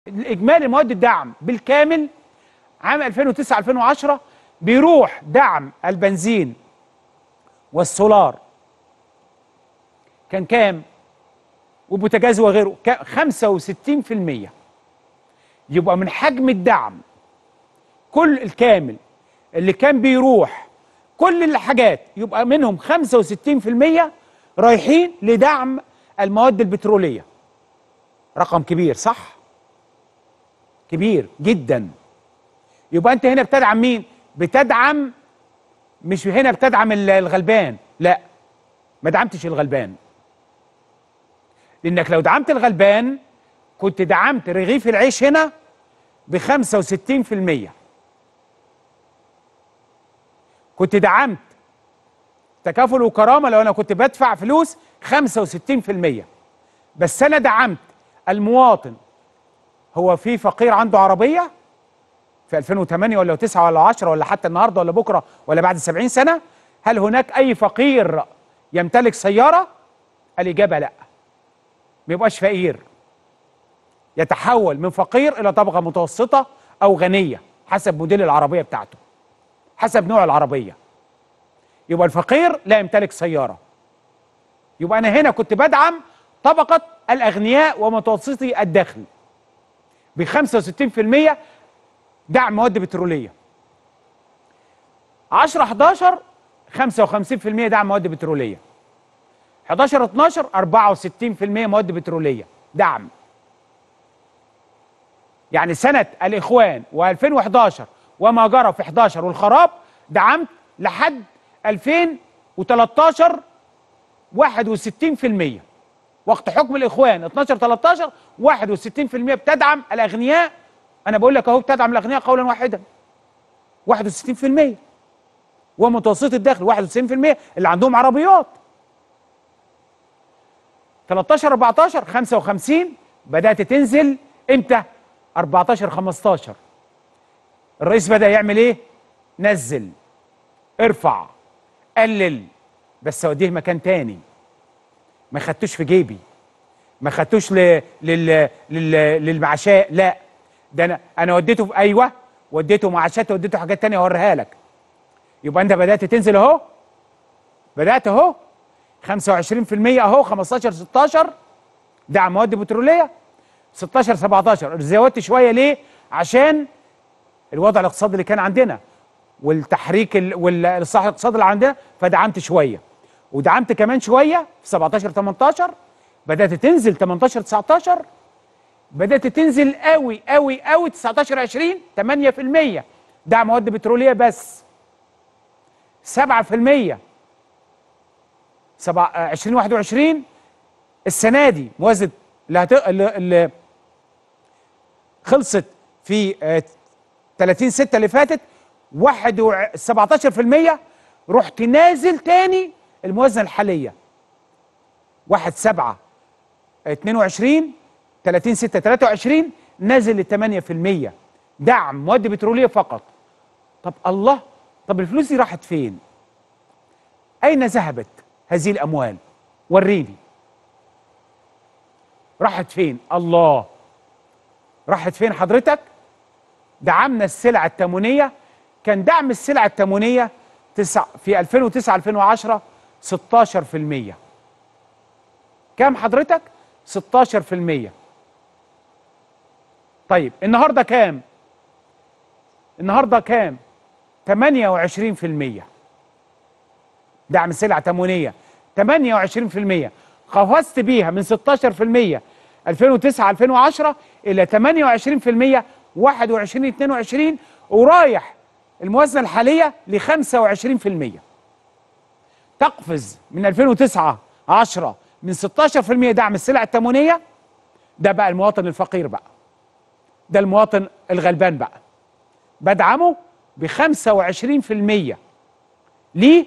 اجمالي مواد الدعم بالكامل عام 2009 2010 بيروح دعم البنزين والسولار كان كام وبوتاجاز وغيره كا- 65% يبقى من حجم الدعم كل الكامل اللي كان بيروح كل الحاجات يبقى منهم 65% رايحين لدعم المواد البترولية رقم كبير صح كبير جدا يبقى انت هنا بتدعم مين بتدعم مش هنا بتدعم ال- الغلبان لا ما دعمتش الغلبان لانك لو دعمت الغلبان كنت دعمت رغيف العيش هنا ب 65% كنت دعمت تكافل وكرامه لو انا كنت بدفع فلوس 65% بس انا دعمت المواطن هو في فقير عنده عربيه في 2008 ولا 9 ولا 10 ولا حتى النهارده ولا بكره ولا بعد 70 سنه هل هناك اي فقير يمتلك سياره الاجابه لا ما يبقاش فقير يتحول من فقير الى طبقه متوسطه او غنيه حسب موديل العربيه بتاعته حسب نوع العربيه يبقى الفقير لا يمتلك سياره يبقى انا هنا كنت بدعم طبقه الاغنياء ومتوسطي الدخل ب 65% دعم مواد بتروليه 10 11 55% دعم مواد بتروليه 11 12 64% مواد بتروليه دعم يعني سنه الاخوان و2011 وما جرى في 11 والخراب دعمت لحد 2013 61% وقت حكم الاخوان 12 13 61% بتدعم الاغنياء انا بقول لك اهو بتدعم الاغنياء قولا واحدا 61% ومتوسط الدخل 91% اللي عندهم عربيات 13 14 55 بدات تنزل امتى 14 15 الرئيس بدا يعمل ايه نزل ارفع قلل بس اوديه مكان تاني ما خدتوش في جيبي ما خدتوش ل... لل... لل... للمعشاء لا ده انا انا وديته في ايوه وديته معاشات وديته حاجات تانية اوريها لك يبقى انت بدات تنزل اهو بدات اهو 25% اهو 15 16 دعم مواد بتروليه 16 17 زودت شويه ليه عشان الوضع الاقتصادي اللي كان عندنا والتحريك ال- والاصلاح الاقتصادي اللي عندنا فدعمت شويه ودعمت كمان شويه في 17 18 بدات تنزل 18 19 بدات تنزل قوي قوي قوي 19 20 8% دعم مواد بتروليه بس 7% سبع- آه، 2021 السنه دي موازنه اللي, هت... اللي, اللي خلصت في آه، 30 6 اللي فاتت 1 17% رحت نازل تاني الموازنه الحاليه 1 7 22 30 6 23 نازل ل 8% دعم مواد بتروليه فقط طب الله طب الفلوس دي راحت فين؟ أين ذهبت هذه الأموال؟ وريني راحت فين؟ الله راحت فين حضرتك؟ دعمنا السلع التموينية كان دعم السلع التموينية تسع في 2009 2010 16% كام حضرتك؟ 16% طيب النهارده كام؟ النهارده كام؟ 28% دعم سلع تموينيه 28% خفضت بيها من 16% 2009 2010 الى 28% 21 22 ورايح الموازنه الحاليه ل 25% تقفز من 2009 10 من 16% دعم السلع التموينيه ده بقى المواطن الفقير بقى ده المواطن الغلبان بقى بدعمه ب 25% ليه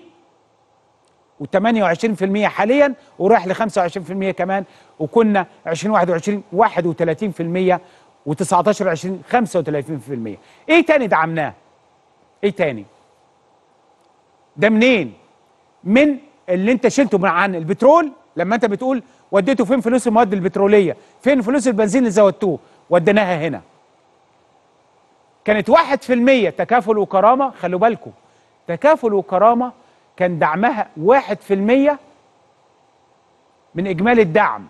و28% حاليا ورايح ل 25% كمان وكنا 2021 31% و19 20 35% ايه تاني دعمناه ايه تاني ده منين من اللي انت شلته من عن البترول لما انت بتقول وديته فين فلوس المواد البتروليه فين فلوس البنزين اللي زودتوه وديناها هنا كانت واحد في المية تكافل وكرامة خلوا بالكم تكافل وكرامة كان دعمها واحد في المية من إجمالي الدعم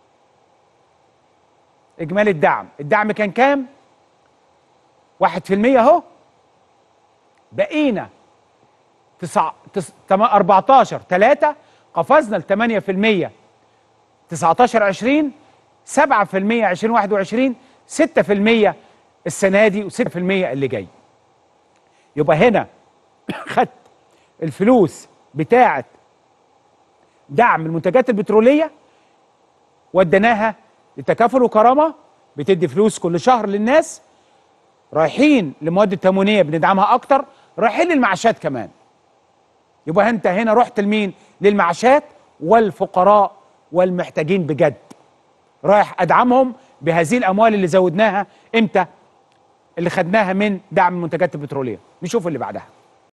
إجمالي الدعم الدعم كان كام؟ واحد في المية أهو بقينا تسع تس... تم... 14 3 قفزنا ل 8% 19 20 7% 2021 6% السنه دي و6% اللي جاي يبقى هنا خدت الفلوس بتاعه دعم المنتجات البتروليه وديناها لتكافل وكرامه بتدي فلوس كل شهر للناس رايحين لمواد التموينيه بندعمها اكتر رايحين للمعاشات كمان يبقى انت هنا رحت لمين للمعاشات والفقراء والمحتاجين بجد رايح ادعمهم بهذه الاموال اللي زودناها امتى اللي خدناها من دعم المنتجات البتروليه نشوف اللي بعدها